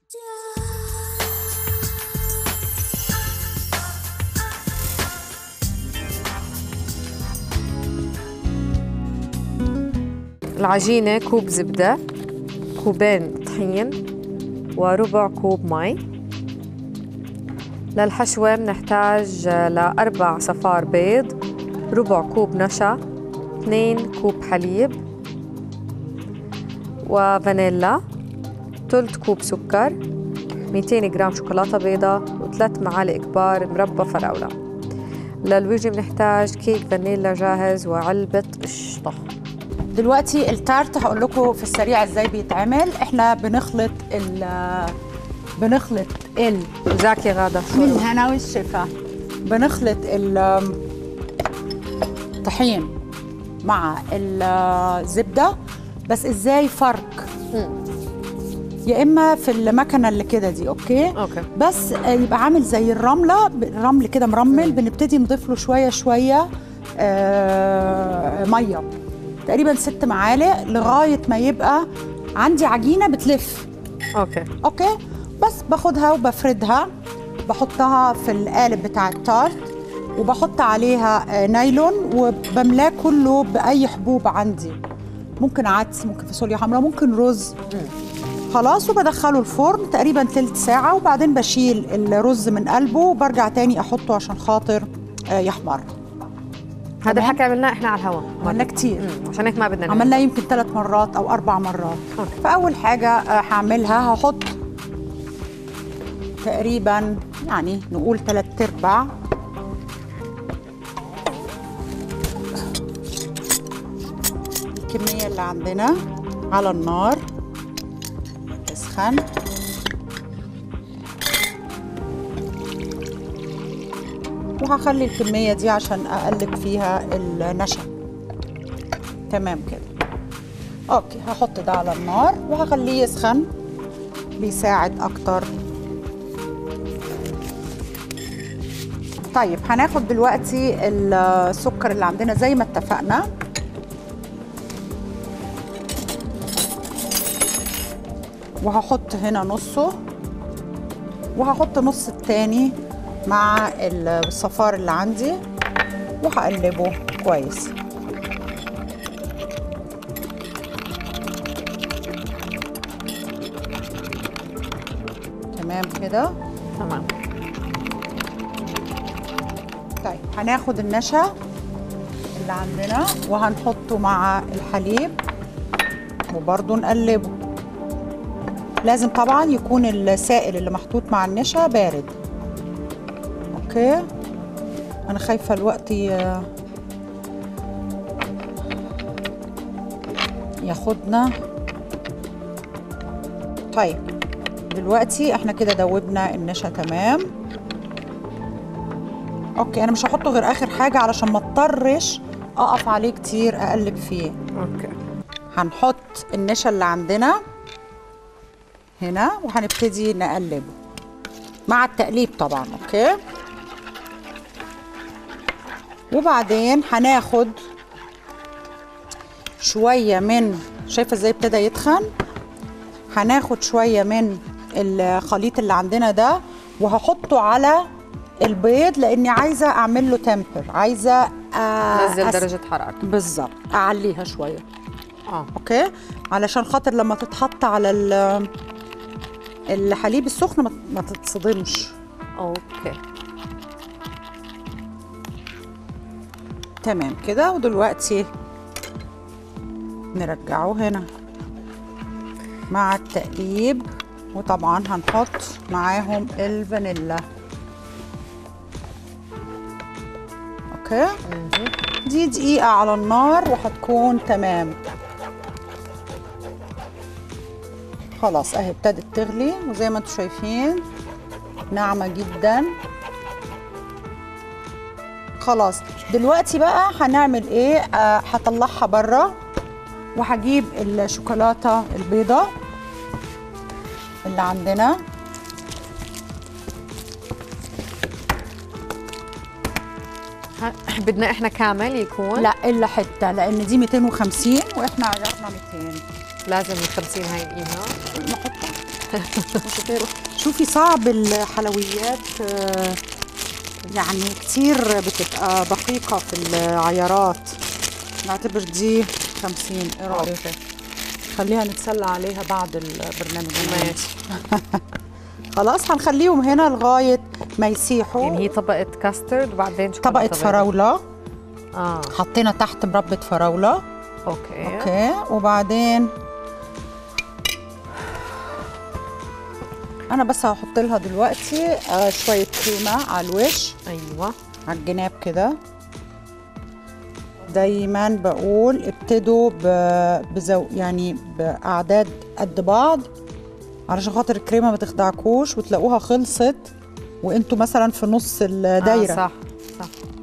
العجينة كوب زبدة كوبين طحين وربع كوب مي للحشوة بنحتاج لأربع صفار بيض ربع كوب نشا اثنين كوب حليب وفانيلا ثلث كوب سكر 200 جرام شوكولاتة بيضاء وثلاث معالق كبار مربى فراولة للوجه بنحتاج كيك فانيلا جاهز وعلبة قشطة دلوقتي التارت هقول لكم في السريع ازاي بيتعمل احنا بنخلط ال بنخلط ال زاكي غادة من هنا والشفا بنخلط ال- الطحين مع الزبده بس ازاي فرق يا اما في المكنه اللي كده دي اوكي اوكي بس آه، يبقى عامل زي الرمله الرمل كده مرمل بنبتدي نضيف له شويه شويه آه ميه تقريبا ست معالق لغايه ما يبقى عندي عجينه بتلف اوكي اوكي بس باخدها وبفردها بحطها في القالب بتاع التارت وبحط عليها آه، نايلون وبملاه كله باي حبوب عندي ممكن عدس ممكن فاصوليا حمراء ممكن رز خلاص وبدخله الفرن تقريبا تلت ساعة وبعدين بشيل الرز من قلبه وبرجع تاني أحطه عشان خاطر آه، يحمر هذا تمام. الحكي عملناه احنا على الهواء عملنا كتير مم. عشان هيك ما بدنا نعمل. عملناه يمكن ثلاث مرات أو أربع مرات أوكي. فأول حاجة آه، هعملها هحط تقريبا يعني نقول ثلاث أرباع الكمية اللي عندنا على النار تسخن وهخلي الكمية دي عشان أقلب فيها النشا تمام كده اوكي هحط ده على النار وهخليه يسخن بيساعد اكتر طيب هناخد دلوقتي السكر اللي عندنا زي ما اتفقنا وهحط هنا نصه وهحط نص التاني مع الصفار اللي عندي وهقلبه كويس تمام كده تمام طيب هناخد النشا اللي عندنا وهنحطه مع الحليب وبرضه نقلبه لازم طبعا يكون السائل اللي محطوط مع النشا بارد اوكي انا خايفه الوقت ي- ياخدنا طيب دلوقتي احنا كده دوبنا النشا تمام اوكي انا مش هحطه غير اخر حاجه علشان ما اضطرش اقف عليه كتير اقلب فيه اوكي هنحط النشا اللي عندنا هنا وهنبتدي نقلبه مع التقليب طبعا اوكي وبعدين هناخد شويه من شايفه ازاي ابتدى يتخن هناخد شويه من الخليط اللي عندنا ده وهحطه على البيض لاني عايزه اعمل له تمبر عايزه آه، نزل أس- درجة حرارته بالظبط اعليها شويه اه اوكي علشان خاطر لما تتحط على ال- الحليب السخن ما- ما تتصدمش اوكي تمام كده ودلوقتي نرجعه هنا مع التقليب وطبعا هنحط معاهم الفانيلا اوكي دي دقيقة على النار وهتكون تمام خلاص اهي ابتدت تغلي وزي ما انتم شايفين ناعمة جدا خلاص دلوقتي بقى هنعمل ايه آه هطلعها بره وهجيب الشوكولاته البيضاء اللي عندنا ها- بدنا احنا كامل يكون لا الا حته لان دي 250 واحنا عيارنا 200 لازم ال 50 هاي نقيمها نحطها شوفي صعب الحلويات آه، يعني كتير بتبقى دقيقة في العيارات نعتبر دي 50 ايه رأيك؟ اوكي خليها نتسلى عليها بعد البرنامج ماشي خلاص هنخليهم هنا لغاية ما يسيحوا يعني هي طبقة كاسترد وبعدين شوكولاتة طبقة بيضاء. فراولة اه حطينا تحت مربى فراولة اوكي اوكي وبعدين انا بس هحط لها دلوقتي آه شويه كريمه على الوش ايوه على الجناب كده دايما بقول ابتدوا ب- بزو يعني باعداد قد بعض علشان خاطر الكريمه ما تخدعكوش وتلاقوها خلصت وانتوا مثلا في نص الدايره آه صح صح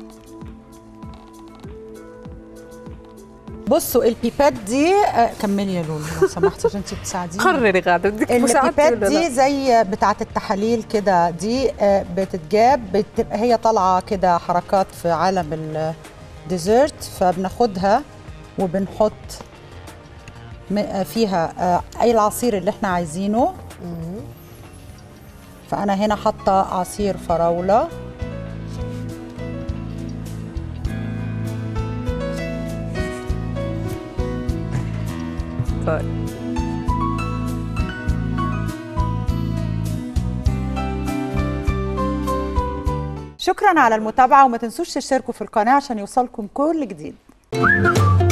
بصوا البيبات دي آه كملي يا لولو لو سمحتي عشان انت بتساعديني قرري غادة بدك مساعدتي البيبات ولا دي لا؟ زي بتاعه التحاليل كده دي آه، بتتجاب بتبقى هي طالعه كده حركات في عالم الديزرت فبناخدها وبنحط م- آه، فيها آه، اي العصير اللي احنا عايزينه فانا هنا حاطه عصير فراوله طيب شكرا على المتابعه وما تنسوش تشتركوا في القناه عشان يوصلكم كل جديد